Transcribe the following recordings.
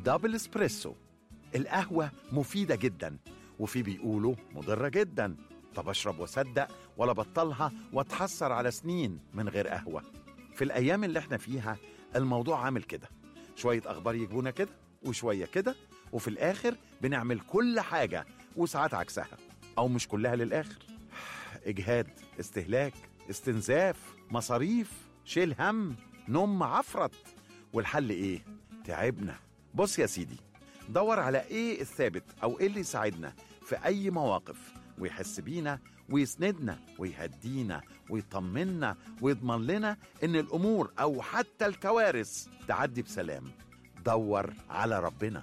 دبل اسبريسو القهوة مفيدة جدا وفي بيقولوا مضرة جدا طب اشرب واصدق ولا بطلها واتحسر على سنين من غير قهوة في الأيام اللي احنا فيها الموضوع عامل كده شوية أخبار يجبونا كده وشوية كده وفي الآخر بنعمل كل حاجة وساعات عكسها أو مش كلها للآخر إجهاد استهلاك استنزاف مصاريف شيل هم نوم عفرت والحل إيه؟ تعبنا بص يا سيدي دور على إيه الثابت أو إيه اللي يساعدنا في أي مواقف ويحس بينا ويسندنا ويهدينا ويطمنا ويضمن لنا إن الأمور أو حتى الكوارث تعدي بسلام دور على ربنا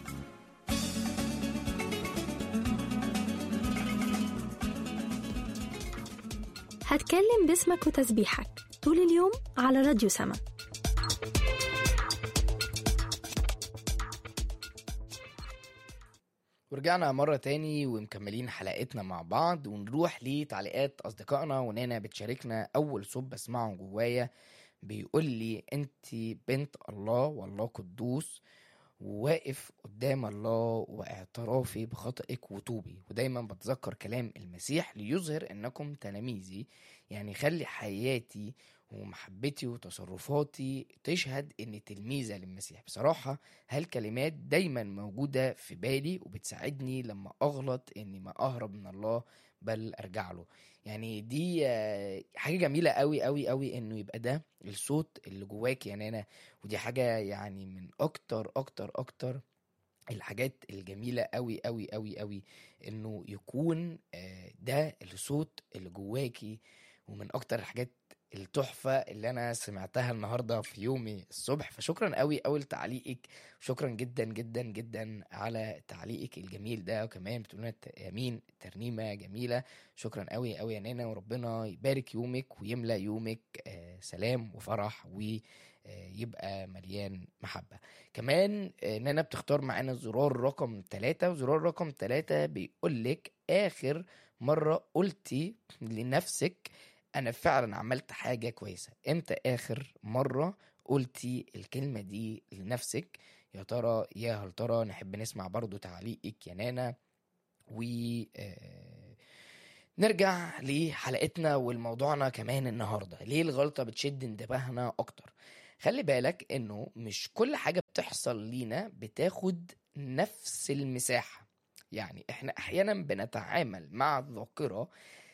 هتكلم باسمك وتسبيحك طول اليوم على راديو سما ورجعنا مرة تاني ومكملين حلقتنا مع بعض ونروح لتعليقات أصدقائنا ونانا بتشاركنا أول صوت بسمعه جوايا بيقول لي أنت بنت الله والله قدوس وواقف قدام الله واعترافي بخطئك وتوبي ودايما بتذكر كلام المسيح ليظهر انكم تلاميذي يعني خلي حياتي ومحبتي وتصرفاتي تشهد اني تلميذة للمسيح بصراحة هالكلمات دايما موجودة في بالي وبتساعدني لما اغلط اني ما اهرب من الله بل ارجع له يعني دي آه، حاجة جميلة قوي قوي قوي انه يبقى ده الصوت اللي جواك يا نانا ودي حاجة يعني من اكتر اكتر اكتر الحاجات الجميلة قوي قوي قوي قوي انه يكون آه، ده الصوت اللي جواكي ومن اكتر الحاجات التحفة اللي انا سمعتها النهاردة في يومي الصبح فشكرا قوي قوي لتعليقك شكرا جدا جدا جدا على تعليقك الجميل ده وكمان بتقولنا امين ترنيمة جميلة شكرا قوي قوي يا نانا وربنا يبارك يومك ويملى يومك آه، سلام وفرح ويبقى مليان محبة كمان آه، نانا بتختار معانا زرار رقم ثلاثة وزرار رقم ثلاثة بيقولك آخر مرة قلتي لنفسك أنا فعلا عملت حاجة كويسة إمتى آخر مرة قلتي الكلمة دي لنفسك يا ترى يا هل ترى نحب نسمع برضو تعليقك يا نانا و آه، نرجع لحلقتنا والموضوعنا كمان النهارده ليه الغلطه بتشد انتباهنا اكتر خلي بالك انه مش كل حاجه بتحصل لينا بتاخد نفس المساحه يعني احنا احيانا بنتعامل مع الذاكره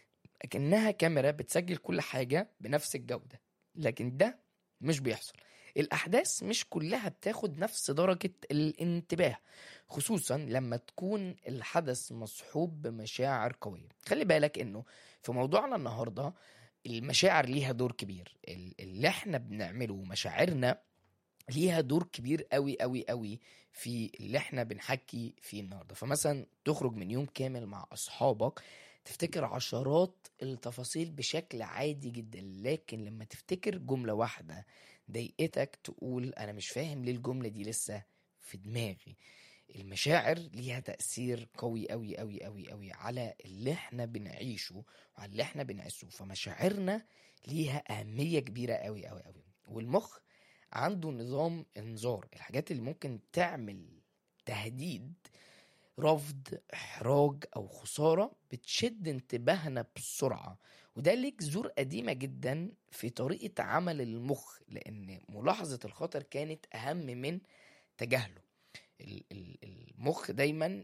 كأنها كاميرا بتسجل كل حاجه بنفس الجوده لكن ده مش بيحصل الأحداث مش كلها بتاخد نفس درجة الانتباه خصوصا لما تكون الحدث مصحوب بمشاعر قوية خلي بالك انه في موضوعنا النهاردة المشاعر ليها دور كبير ال- اللي احنا بنعمله مشاعرنا ليها دور كبير قوي قوي قوي في اللي احنا بنحكي فيه النهارده فمثلا تخرج من يوم كامل مع اصحابك تفتكر عشرات التفاصيل بشكل عادي جدا لكن لما تفتكر جملة واحدة ضايقتك تقول انا مش فاهم ليه الجملة دي لسه في دماغي المشاعر ليها تأثير قوي قوي قوي قوي قوي على اللي احنا بنعيشه وعلى اللي احنا بنعيشه فمشاعرنا ليها أهمية كبيرة قوي قوي قوي والمخ عنده نظام انذار الحاجات اللي ممكن تعمل تهديد رفض احراج او خساره بتشد انتباهنا بسرعه وده ليه جذور قديمه جدا في طريقه عمل المخ لان ملاحظه الخطر كانت اهم من تجاهله ال- ال- المخ دايما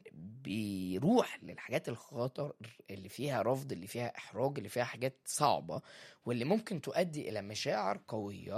بيروح للحاجات الخطر اللي فيها رفض اللي فيها احراج اللي فيها حاجات صعبه واللي ممكن تؤدي الى مشاعر قويه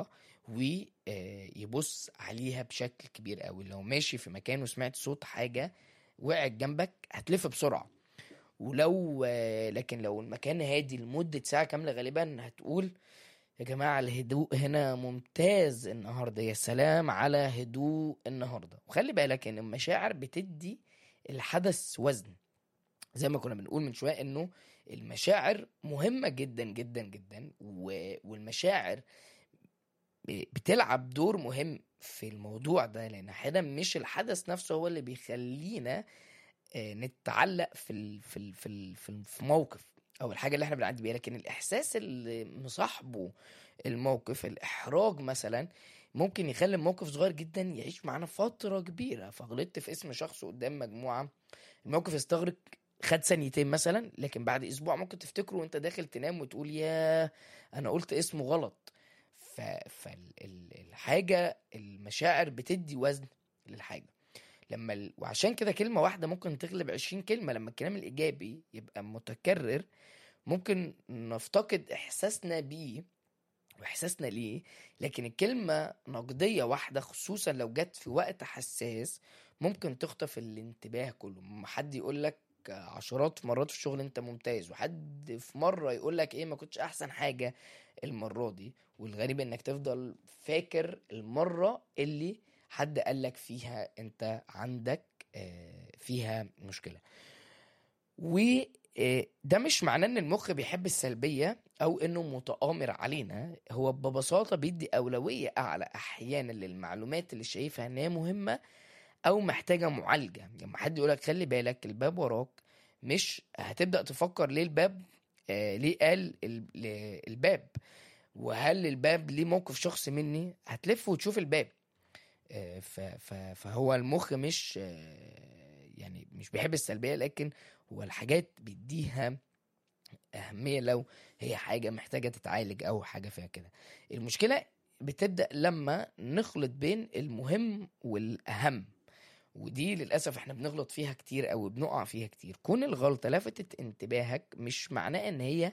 ويبص عليها بشكل كبير قوي لو ماشي في مكان وسمعت صوت حاجه وقعت جنبك هتلف بسرعه ولو آه، لكن لو المكان هادي لمده ساعه كامله غالبا هتقول يا جماعة الهدوء هنا ممتاز النهاردة يا سلام على هدوء النهاردة وخلي بالك ان المشاعر بتدي الحدث وزن زي ما كنا بنقول من شوية انه المشاعر مهمة جدا جدا جدا و- والمشاعر ب- بتلعب دور مهم في الموضوع ده لان احيانا مش الحدث نفسه هو اللي بيخلينا آه، نتعلق في ال في ال في ال في ال- في موقف او الحاجه اللي احنا بنعدي بيها لكن الاحساس اللي مصاحبه الموقف الاحراج مثلا ممكن يخلي الموقف صغير جدا يعيش معانا فترة كبيرة فغلطت في اسم شخص قدام مجموعة الموقف استغرق خد ثانيتين مثلا لكن بعد اسبوع ممكن تفتكره وانت داخل تنام وتقول يا انا قلت اسمه غلط فالحاجة المشاعر بتدي وزن للحاجة لما ال... وعشان كده كلمة واحدة ممكن تغلب عشرين كلمة لما الكلام الإيجابي يبقى متكرر ممكن نفتقد إحساسنا بيه وإحساسنا ليه لكن الكلمة نقدية واحدة خصوصا لو جت في وقت حساس ممكن تخطف الانتباه كله ما حد يقول لك عشرات مرات في الشغل انت ممتاز وحد في مرة يقول لك ايه ما كنتش احسن حاجة المرة دي والغريب انك تفضل فاكر المرة اللي حد قالك فيها انت عندك آه، فيها مشكلة وده مش معناه ان المخ بيحب السلبية او انه متآمر علينا هو ببساطة بيدي اولوية اعلى احيانا للمعلومات اللي شايفها ان هي مهمة او محتاجة معالجة لما حد يقولك خلي بالك الباب وراك مش هتبدأ تفكر ليه الباب آه ليه قال ال- ل- الباب وهل الباب ليه موقف شخصي مني هتلف وتشوف الباب آه، ف- ف- فهو المخ مش آه، يعني مش بيحب السلبية لكن هو الحاجات بيديها أهمية لو هي حاجة محتاجة تتعالج أو حاجة فيها كده المشكلة بتبدأ لما نخلط بين المهم والأهم ودي للأسف احنا بنغلط فيها كتير أو بنقع فيها كتير كون الغلطة لفتت انتباهك مش معناه ان هي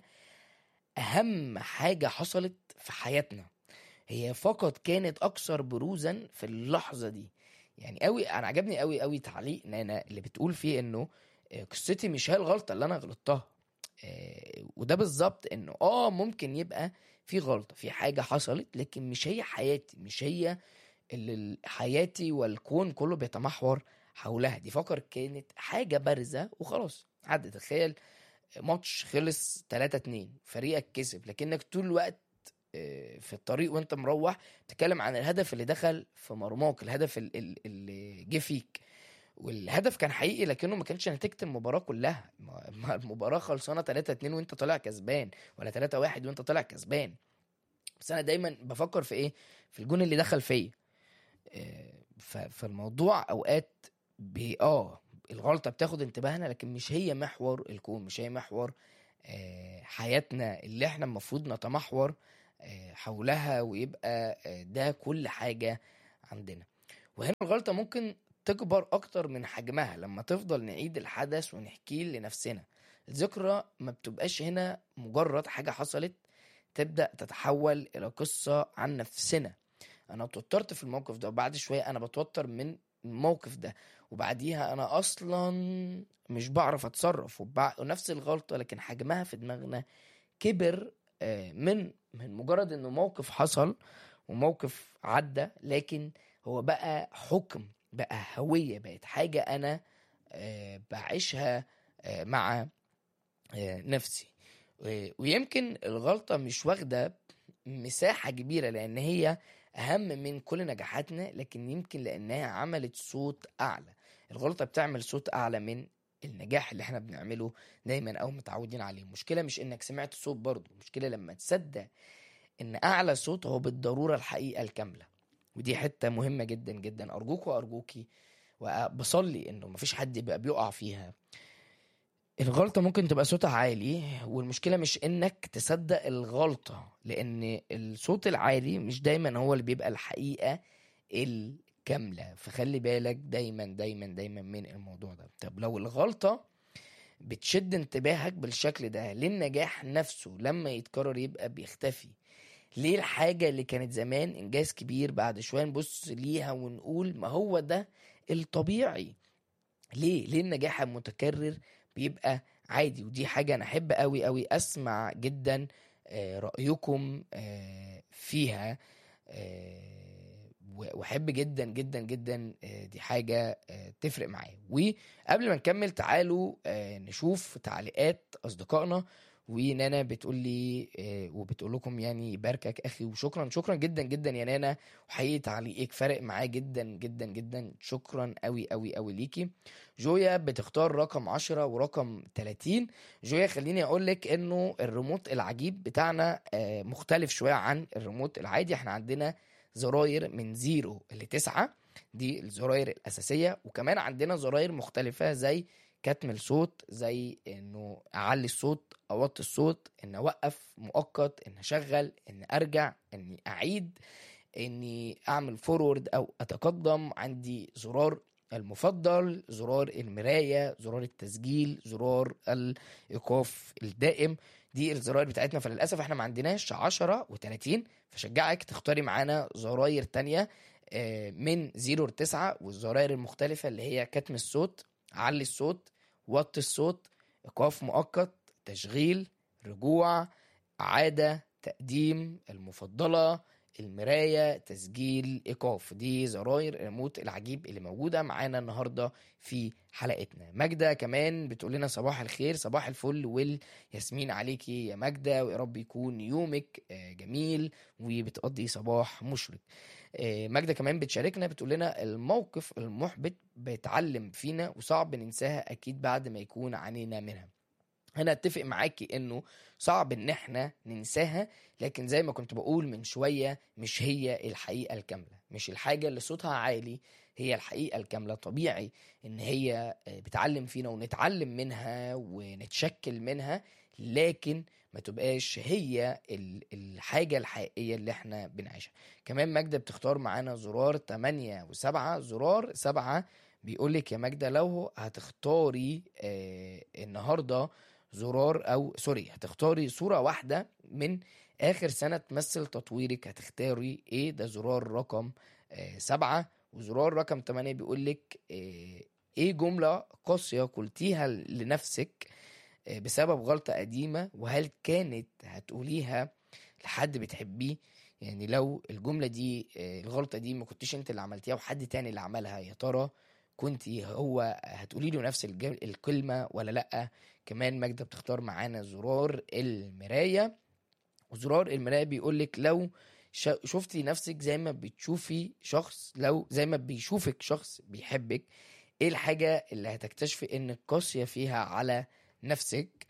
أهم حاجة حصلت في حياتنا هي فقط كانت أكثر بروزا في اللحظة دي يعني قوي أنا عجبني قوي قوي تعليق نانا اللي بتقول فيه إنه آه، قصتي مش هي الغلطة اللي أنا غلطتها آه، وده بالظبط إنه آه ممكن يبقى في غلطة في حاجة حصلت لكن مش هي حياتي مش هي اللي ال- حياتي والكون كله بيتمحور حولها دي فقط كانت حاجة بارزة وخلاص عدت تخيل ماتش خلص 3 2 فريقك كسب لكنك طول الوقت آه، في الطريق وانت مروح بتتكلم عن الهدف اللي دخل في مرماك الهدف ال- ال- اللي جه فيك والهدف كان حقيقي لكنه ما كانش نتيجة المباراة كلها ما- ما المباراة خلصانة 3 2 وانت طالع كسبان ولا 3 1 وانت طالع كسبان بس انا دايما بفكر في ايه في الجون اللي دخل فيا آه، ف- فالموضوع اوقات بي اه الغلطه بتاخد انتباهنا لكن مش هي محور الكون مش هي محور آه، حياتنا اللي احنا المفروض نتمحور آه، حولها ويبقى آه، ده كل حاجه عندنا وهنا الغلطه ممكن تكبر اكتر من حجمها لما تفضل نعيد الحدث ونحكيه لنفسنا الذكرى ما بتبقاش هنا مجرد حاجه حصلت تبدا تتحول الى قصه عن نفسنا انا اتوترت في الموقف ده وبعد شويه انا بتوتر من الموقف ده وبعديها انا اصلا مش بعرف اتصرف وبع... ونفس الغلطه لكن حجمها في دماغنا كبر آه، من من مجرد انه موقف حصل وموقف عدى لكن هو بقى حكم بقى هويه بقت حاجه انا آه، بعيشها آه، مع آه، نفسي و- ويمكن الغلطه مش واخده مساحه كبيره لان هي اهم من كل نجاحاتنا لكن يمكن لانها عملت صوت اعلى الغلطه بتعمل صوت اعلى من النجاح اللي احنا بنعمله دايما او متعودين عليه المشكله مش انك سمعت صوت برضه المشكله لما تصدق ان اعلى صوت هو بالضروره الحقيقه الكامله ودي حته مهمه جدا جدا ارجوك وارجوكي وبصلي انه مفيش حد يبقى بيقع فيها الغلطة ممكن تبقى صوتها عالي والمشكلة مش انك تصدق الغلطة لان الصوت العالي مش دايما هو اللي بيبقى الحقيقة الكاملة فخلي بالك دايما دايما دايما من الموضوع ده طب لو الغلطة بتشد انتباهك بالشكل ده ليه النجاح نفسه لما يتكرر يبقى بيختفي ليه الحاجة اللي كانت زمان إنجاز كبير بعد شوية نبص ليها ونقول ما هو ده الطبيعي ليه ليه النجاح المتكرر بيبقى عادي ودي حاجة أنا أحب أوي أوي أسمع جدا آه، رأيكم آه، فيها آه، و- واحب جدا جدا جدا آه، دي حاجة آه، تفرق معايا وقبل ما نكمل تعالوا آه، نشوف تعليقات أصدقائنا ونانا بتقول لي آه، وبتقول لكم يعني يباركك اخي وشكرا شكرا جدا جدا يا نانا وحقيقي تعليقك فارق معايا جدا جدا جدا شكرا قوي قوي قوي ليكي جويا بتختار رقم 10 ورقم 30 جويا خليني اقول لك انه الريموت العجيب بتاعنا آه، مختلف شويه عن الريموت العادي احنا عندنا زراير من زيرو لتسعة دي الزراير الأساسية وكمان عندنا زراير مختلفة زي كتم الصوت زي انه اعلي الصوت اوطي الصوت ان اوقف مؤقت ان اشغل ان ارجع اني اعيد اني اعمل فورورد او اتقدم عندي زرار المفضل زرار المراية زرار التسجيل زرار الايقاف الدائم دي الزراير بتاعتنا فللاسف احنا ما عندناش 10 و30 فشجعك تختاري معانا زراير تانية آه، من 0 ل 9 والزراير المختلفة اللي هي كتم الصوت علي الصوت وطي الصوت ايقاف مؤقت تشغيل رجوع عادة تقديم المفضلة المراية تسجيل إيقاف دي زراير الريموت العجيب اللي موجودة معانا النهاردة في حلقتنا ماجدة كمان بتقول لنا صباح الخير صباح الفل والياسمين عليكي يا ماجدة ويا رب يكون يومك آه، جميل وبتقضي صباح مشرق آه، ماجدة كمان بتشاركنا بتقول لنا الموقف المحبط بيتعلم فينا وصعب ننساها أكيد بعد ما يكون عانينا منها انا اتفق معاكي انه صعب ان احنا ننساها لكن زي ما كنت بقول من شوية مش هي الحقيقة الكاملة مش الحاجة اللي صوتها عالي هي الحقيقة الكاملة طبيعي ان هي آه، بتعلم فينا ونتعلم منها ونتشكل منها لكن ما تبقاش هي ال- الحاجة الحقيقية اللي احنا بنعيشها كمان ماجدة بتختار معانا زرار 8 و7 زرار 7 بيقولك يا ماجدة لو هتختاري آه النهاردة زرار او سوري هتختاري صورة واحدة من اخر سنة تمثل تطويرك هتختاري ايه ده زرار رقم آه سبعة وزرار رقم تمانية بيقولك آه ايه جملة قاسية قلتيها لنفسك آه بسبب غلطة قديمة وهل كانت هتقوليها لحد بتحبيه يعني لو الجملة دي آه الغلطة دي ما كنتش انت اللي عملتيها وحد تاني اللي عملها يا ترى كنت هو هتقولي له نفس الج- الكلمة ولا لأ كمان ماجدة بتختار معانا زرار المراية وزرار المراية بيقولك لو شا- شفتي نفسك زي ما بتشوفي شخص لو زي ما بيشوفك شخص بيحبك ايه الحاجة اللي هتكتشفي انك قاسية فيها على نفسك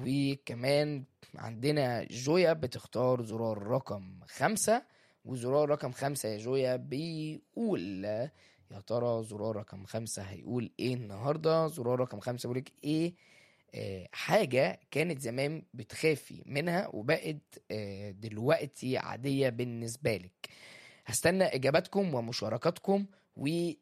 وكمان عندنا جويا بتختار زرار رقم خمسة وزرار رقم خمسة يا جويا بيقول يا ترى زرار رقم خمسة هيقول ايه النهاردة زرار رقم خمسة بيقولك ايه آه، حاجة كانت زمان بتخافي منها وبقت آه، دلوقتي عادية بالنسبة لك هستنى إجاباتكم ومشاركاتكم